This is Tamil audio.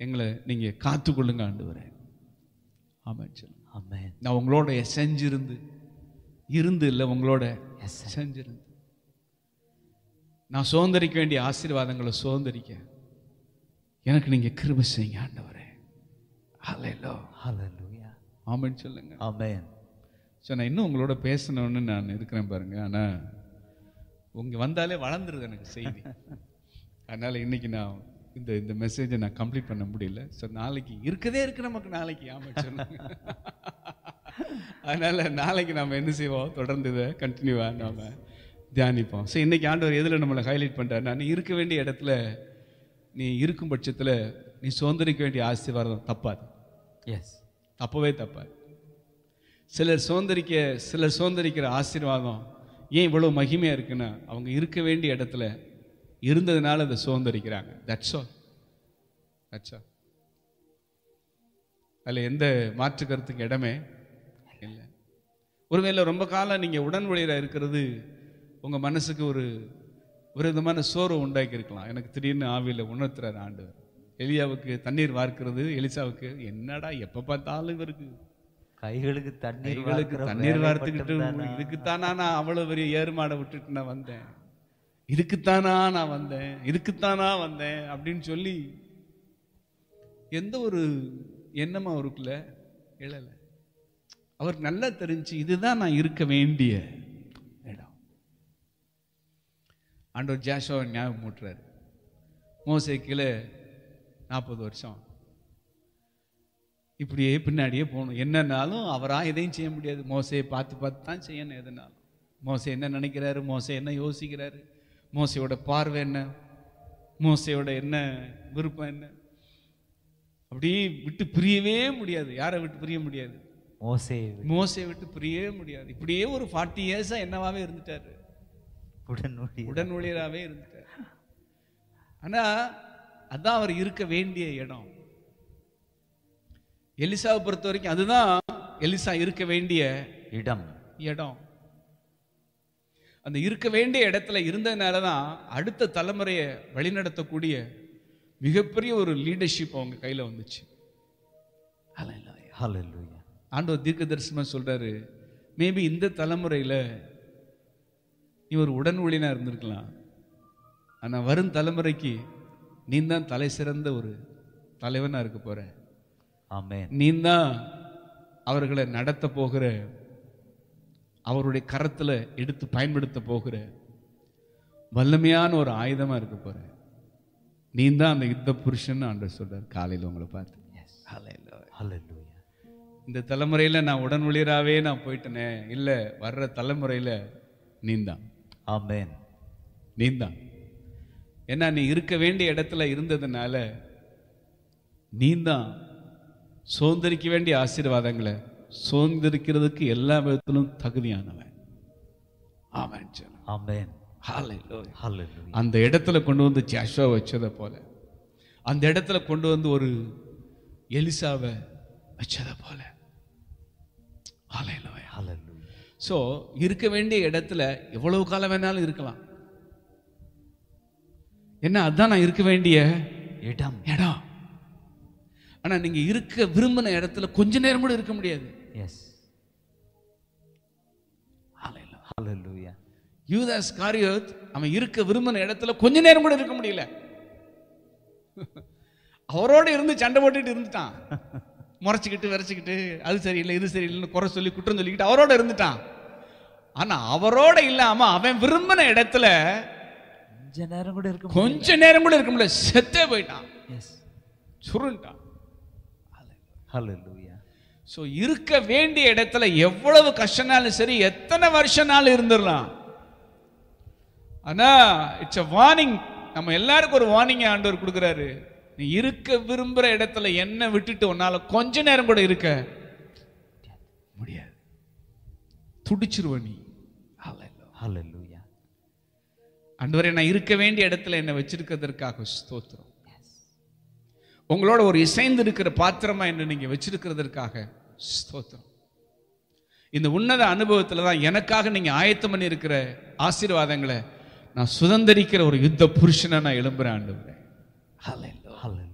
எங்களை நீங்க காத்துக்கொள்ளுங்க ஆண்டவரே ஆமாம் சொல்லுங்க Amen. நான் உங்களோட செஞ்சிருந்து இருந்து இல்லை உங்களோட Yes, sir. செஞ்சிருந்து நான் சுதந்திரிக்க வேண்டிய ஆசீர்வாதங்களை சுதந்திரிக்க எனக்கு நீங்க கிருபை செய்யுங்க ஆண்டவரே ஹalleluya Hallelujah. ஆமென் சொல்லுங்க Amen. ஸோ நான் இன்னும் உங்களோட பேசணும்னு நான் இருக்கிறேன் பாருங்க ஆனா உங்க வந்தாலே வளர்ந்துருது எனக்கு செய்தி அதனால இன்னைக்கு நான் இந்த இந்த மெசேஜை நான் கம்ப்ளீட் பண்ண முடியல ஸோ நாளைக்கு இருக்கதே இருக்கு நமக்கு நாளைக்கு ஆமாம் சொல்லுங்க அதனால நாளைக்கு நாம என்ன செய்வோம் தொடர்ந்து இதை கண்டினியூவா நாம தியானிப்போம் ஸோ இன்னைக்கு ஆண்டவர் எதில் நம்மளை ஹைலைட் பண்றாரு நான் இருக்க வேண்டிய இடத்துல நீ இருக்கும் பட்சத்துல நீ சுதந்திரிக்க வேண்டிய ஆசீர்வாதம் தப்பாது Yes. தப்பவே தப்பாது சிலர் சுதந்திரிக்க சிலர் சுதந்திரிக்கிற ஆசீர்வாதம் ஏன் இவ்வளவு மகிமையா இருக்குன்னா அவங்க இருக்க வேண்டிய இடத்துல இருந்ததுனால அதை சுதந்திரிக்கிறாங்க தட்ஸ் ஆல் தட்ஸ் ஆல் அதில் எந்த மாற்று கருத்துக்கு இடமே இல்லை ஒருவேளை ரொம்ப காலம் நீங்க உடன் ஊழியரா இருக்கிறது உங்க மனசுக்கு ஒரு ஒரு விதமான சோர்வு உண்டாக்கி இருக்கலாம் எனக்கு திடீர்னு ஆவியில் உணர்த்துறாரு ஆண்டவர் எலியாவுக்கு தண்ணீர் வார்க்கிறது எலிசாவுக்கு என்னடா எப்ப பார்த்தாலும் இவருக்கு கைகளுக்கு தண்ணீர் கைகளுக்கு வார்க்கிற தண்ணீர் வேலை வார்த்துக்கிட்டு மட்டும்தானா? இதுக்குத்தானா நான் அவ்வளவு பெரிய ஏறுமாடை விட்டுட்டு நான் வந்தேன் இதுக்குத்தானா நான் வந்தேன் இதுக்குத்தானா வந்தேன் அப்படின்னு சொல்லி எந்த ஒரு எண்ணமும் அவருக்குள்ள எழல அவருக்கு நல்லா தெரிஞ்சு இதுதான் நான் இருக்க வேண்டிய இடம் ஆண்டவர் ஜாஷோவை ஞாபகம் மூட்டுறாரு மோசே கீழே நாற்பது வருஷம் இப்படியே பின்னாடியே போகணும் என்னன்னாலும் அவரா எதையும் செய்ய முடியாது மோசையை பார்த்து பார்த்து தான் செய்யணும் எதுனாலும் மோசை என்ன நினைக்கிறாரு மோசை என்ன யோசிக்கிறாரு மோசையோட பார்வை என்ன மோசையோட என்ன விருப்பம் என்ன அப்படியே விட்டு பிரியவே முடியாது யாரை விட்டு பிரிய முடியாது மோசே மோசையை விட்டு பிரியவே முடியாது இப்படியே ஒரு ஃபார்ட்டி இயர்ஸா என்னவாவே இருந்துட்டாரு உடன் ஊழியர். உடன் ஊழியராகவே இருந்துட்டார் ஆனா அதான் அவர் இருக்க வேண்டிய இடம் எலிசாவை பொறுத்த வரைக்கும் அதுதான் எலிசா இருக்க வேண்டிய இடம் இடம் அந்த இருக்க வேண்டிய இடத்துல இருந்ததுனால தான் அடுத்த தலைமுறையை வழிநடத்தக்கூடிய மிகப்பெரிய ஒரு லீடர்ஷிப் அவங்க கையில வந்துச்சு Hallelujah. ஆண்டவர் தீர்க்க தரிசனமா சொல்றாரு மேபி இந்த தலைமுறையில இவர் உடன் ஊழியனா இருந்திருக்கலாம் ஆனா வரும் தலைமுறைக்கு நீ தான் தலை சிறந்த ஒரு தலைவனா இருக்க போற Amen. நீ தான் அவர்களை நடத்த போகிற அவருடைய கரத்துல எடுத்து பயன்படுத்த போகிற வல்லமையான ஒரு ஆயுதமா இருக்க போற நீ தான் அந்த யுத்த புருஷன் ஆண்டவர் சொல்றார் காலையில உங்களை பார்த்து Hallelujah. இந்த தலைமுறையில நான் உடன் ஊழியராவே நான் போயிட்டேனே இல்ல வர்ற தலைமுறையில நீந்தான் Amen. நீந்தான் ஏன்னா நீ இருக்க வேண்டிய இடத்துல இருந்ததுனால நீந்தான் சுதந்திரிக்க வேண்டிய ஆசீர்வாதங்களை சுதந்திரிக்கிறதுக்கு எல்லா விதத்திலும் தகுதியானவன் ஆமென் சொல்லுங்க. Amen. Hallelujah. Hallelujah. அந்த இடத்துல கொண்டு வந்து ஜாஷுவா வச்சதை போல அந்த இடத்துல கொண்டு வந்து ஒரு எலிசாவை வச்சதை போல Hallelujah. Hallelujah. ஸோ இருக்க வேண்டிய இடத்துல எவ்வளவு காலம் வேணாலும் இருக்கலாம் என்ன அதான் நான் இருக்க வேண்டிய இடம் இடம் ஆனா நீங்க இருக்க விரும்பின இடத்துல கொஞ்ச நேரம் கூட இருக்க முடியாது எஸ் Hallelujah. யூதாஸ் காரியோத் அவன் இருக்க விரும்பின இடத்துல கொஞ்ச நேரம் கூட இருக்க முடியல அவரோட இருந்து சண்டை போட்டுட்டு இருந்துட்டான் முறைச்சிக்கிட்டு விரைச்சிக்கிட்டு அது சரியில்லை இது சரியில்லைன்னு குறை சொல்லி குற்றம் சொல்லிக்கிட்டு அவரோட இருந்துட்டான் ஆனா அவரோட இல்லாம அவன் விரும்பின இடத்துல கொஞ்ச நேரம் கூட இருக்க கொஞ்ச நேரம் கூட இருக்க முடியல செத்தே போயிட்டான் எஸ் சுருண்டான் Hallelujah. ஸோ இருக்க வேண்டிய இடத்துல எவ்வளவு கஷ்டனாலும் சரி எத்தனை வருஷம்னாலும் இருந்துடலாம் ஆனா இட்ஸ் a வார்னிங் நம்ம எல்லாருக்கும் ஒரு வார்னிங் ஆண்டவர் கொடுக்குறாரு நீ இருக்க விரும்புற இடத்துல என்ன விட்டுட்டு உன்னால கொஞ்ச நேரம் கூட இருக்க முடியாது துடிச்சிருவ நீ Hallelujah. ஆண்டவரே நான் இருக்க வேண்டிய இடத்துல என்னை வச்சிருக்கிறதற்காக ஸ்தோத்திரம் உங்களோட ஒரு இசைந்து இருக்கிற பாத்திரமா என்ன நீங்க வச்சிருக்கிறதற்காக ஸ்தோத்திரம் இந்த உன்னத அனுபவத்துல தான் எனக்காக நீங்க ஆயத்தம் பண்ணி இருக்கிற ஆசீர்வாதங்களை நான் சுதந்திரிக்கிற ஒரு யுத்த புருஷனா நான் எழும்புறேன் ஆண்டவரே Hallelujah.